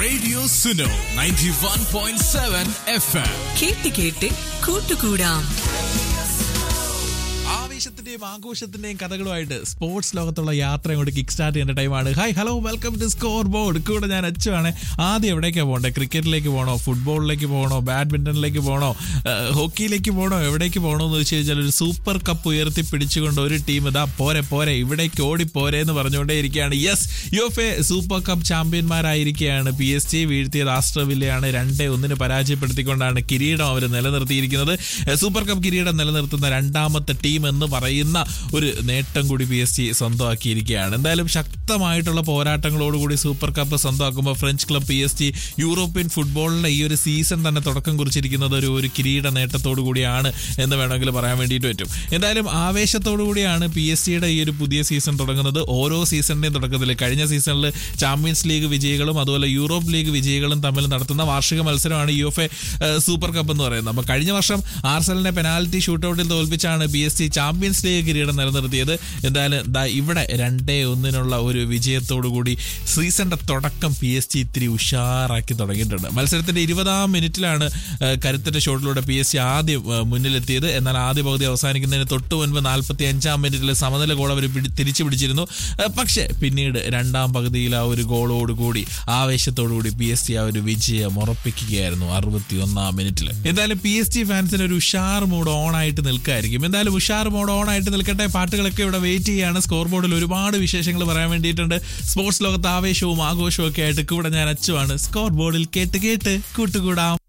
Radio Suno 91.7 FM. കേട്ട് കേട്ട് കൂട്ടുകൂടാം ആവേശത്തിന്റെയും ആഘോഷത്തിന്റെയും കഥകളുമായിട്ട് സ്പോർട്സ് ലോകത്തുള്ള യാത്ര അങ്ങോട്ട് കിക്ക് സ്റ്റാർട്ട് ചെയ്യേണ്ട ടൈമാണ് hi hello welcome to scoreboard കൂടെ ഞാൻ അച്ചുവാണ് ആദ്യം എവിടേക്കാണ് പോകേണ്ടത് ക്രിക്കറ്റിലേക്ക് പോകണോ ഫുട്ബോളിലേക്ക് പോകണോ ബാഡ്മിന്റണിലേക്ക് പോകണോ ഏഹ്, ഹോക്കിയിലേക്ക് പോകണോ എവിടേക്ക് പോകണോ എന്ന് വെച്ച് കഴിഞ്ഞാൽ ഒരു സൂപ്പർ കപ്പ് ഉയർത്തി പിടിച്ചുകൊണ്ട് ഒരു ടീം ഇതാ പോരെ പോരെ ഇവിടേക്ക് ഓടി പോരെ എന്ന് പറഞ്ഞുകൊണ്ടേ ഇരിക്കുകയാണ് yes U F A super cup ചാമ്പ്യന്മാരായിരിക്കുകയാണ് പി എസ് ജി വീഴ്ത്തിയത് ആസ്ട്രവില്ലയാണ് രണ്ടേ ഒന്നിന് പരാജയപ്പെടുത്തിക്കൊണ്ടാണ് കിരീടം അവർ നിലനിർത്തിയിരിക്കുന്നത് ഏഹ്, സൂപ്പർ കപ്പ് കിരീടം നിലനിർത്തുന്ന രണ്ടാമത്തെ ടീം എന്ന് പറയുന്ന ഒരു നേട്ടം കൂടി പി എസ് ജി സ്വന്തമാക്കിയിരിക്കുകയാണ് എന്തായാലും ശക്തമായിട്ടുള്ള പോരാട്ടങ്ങളോടുകൂടി സൂപ്പർ കപ്പ് സ്വന്തമാക്കുമ്പോൾ French club P S G European ഫുട്ബോളിലെ ഈ ഒരു സീസൺ തന്നെ തുടക്കം കുറിച്ചിരിക്കുന്നത് ഒരു ഒരു കിരീട നേട്ടത്തോടു കൂടിയാണ് എന്ന് വേണമെങ്കിൽ പറയാൻ വേണ്ടിയിട്ട് പറ്റും എന്തായാലും ആവേശത്തോടു കൂടിയാണ് പി എസ് സിയുടെ ഈ ഒരു പുതിയ സീസൺ തുടങ്ങുന്നത് ഓരോ സീസണിന്റെയും തുടക്കത്തിൽ കഴിഞ്ഞ സീസണിൽ ചാമ്പ്യൻസ് ലീഗ് വിജയികളും അതുപോലെ യൂറോപ്പ് ലീഗ് വിജയികളും തമ്മിൽ നടത്തുന്ന വാർഷിക മത്സരമാണ് U F A super cup എന്ന് പറയുന്നത് അപ്പോൾ കഴിഞ്ഞ വർഷം ആർസലിനെ പെനാൽറ്റി ഷൂട്ടൗട്ടിൽ തോൽപ്പിച്ചാണ് P S C champions league കിരീടം നിലനിർത്തിയത് എന്തായാലും ദാ ഇവിടെ രണ്ടേ ഒന്നിനുള്ള ഒരു വിജയത്തോടു കൂടി സീസണിന്റെ തുടക്കം പി എസ് ജി ഇത്തിരി ഉഷാറാക്കി തുടങ്ങിയിട്ടുണ്ട് മത്സരത്തിന്റെ ഇരുപതാം മിനിറ്റിലാണ് ആ, കരുത്തറ്റ ഷോട്ടിലൂടെ പി എസ് ജി ആദ്യം ആ, മുന്നിലെത്തിയത് എന്നാൽ ആദ്യ പകുതി അവസാനിക്കുന്നതിന് തൊട്ട് മുൻപ് നാൽപ്പത്തി അഞ്ചാം മിനിറ്റിൽ സമനില ഗോൾ അവർ തിരിച്ചു പിടിച്ചിരുന്നു ആ, പക്ഷേ പിന്നീട് രണ്ടാം പകുതിയിൽ ആ ഒരു ഗോളോട് കൂടി ആവേശത്തോടു കൂടി പി എസ് ജി ആ ഒരു വിജയം ഉറപ്പിക്കുകയായിരുന്നു അറുപത്തി ഒന്നാം മിനിറ്റിൽ എന്തായാലും പി എസ് ജി ഫാൻസിന് ഒരു ഉഷാർ മൂഡ് ഓൺ ആയിട്ട് നിൽക്കായിരിക്കും എന്തായാലും ഉഷാർ മൂഡ് ഓൺ ആയിട്ട് നിൽക്കട്ടെ പാട്ടുകളൊക്കെ ഇവിടെ വെയിറ്റ് ചെയ്യാണ് സ്കോർ ബോർഡിൽ ഒരുപാട് വിശേഷങ്ങൾ പറയാൻ വേണ്ടിയിട്ടുണ്ട് സ്പോർട്സ് ലോകത്ത് ആവേശവും ആഘോഷവും ഒക്കെ ആയിട്ട് കൂടെ ഞാൻ അച്ചുവാണ് സ്കോർ ബോർഡിൽ കേട്ട് കേട്ട് കൂട്ടുകൂടാം